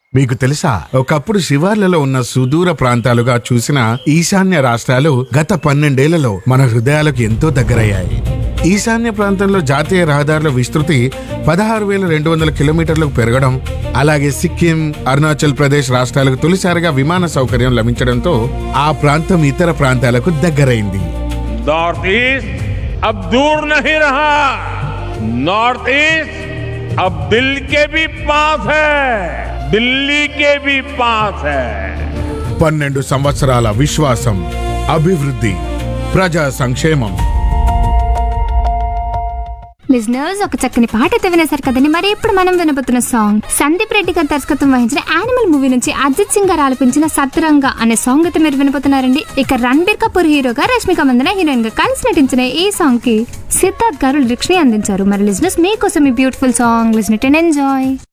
మీకు తెలుసా ఒకప్పుడు శివార్లలో ఉన్న సుదూర ప్రాంతాలుగా చూసిన ఈశాన్య రాష్ట్రాలు గత పన్నెండేళ్లలో మన హృదయాలకు ఎంతో దగ్గరయ్యాయి ఈశాన్య ప్రాంతంలో జాతీయ రహదారుల విస్తృతి పదహారు వేల రెండు వందల కిలోమీటర్లకు పెరగడం అలాగే సిక్కిం అరుణాచల్ ప్రదేశ్ రాష్ట్రాలకు తొలిసారిగా విమాన సౌకర్యం లభించడంతో ఆ ప్రాంతం ఇతర ప్రాంతాలకు దగ్గరైంది नॉर्थ ईस्ट अब दूर नहीं रहा नॉर्थ ईस्ट अब दिल के भी पास है दिल्ली के भी पास है పన్నెండు సంవత్సరాల విశ్వాసం అభివృద్ధి ప్రజా సంక్షేమం లిజనర్స్ ఒక చక్కని పాట అయితే వినేశారు కదండి మరి ఇప్పుడు మనం వినబోతున్న సాంగ్ సందీప్ రెడ్డి గారు దర్శకత్వం వహించిన యానిమల్ మూవీ నుంచి అజిత్ సింగ్ గారు ఆలపించిన సత్రంగ అనే సాంగ్ అయితే మీరు వినబోతున్నారండి ఇక రణబీర్ కపూర్ హీరోగా రష్మిక మందన హీరోయిన్ గా కలిసి నటించిన ఈ సాంగ్ కి సిద్ధార్థ్ గారు లిరిక్స్ ని అందించారు మరి లిజనర్స్ మీకోసం ఈ beautiful song listen it and enjoy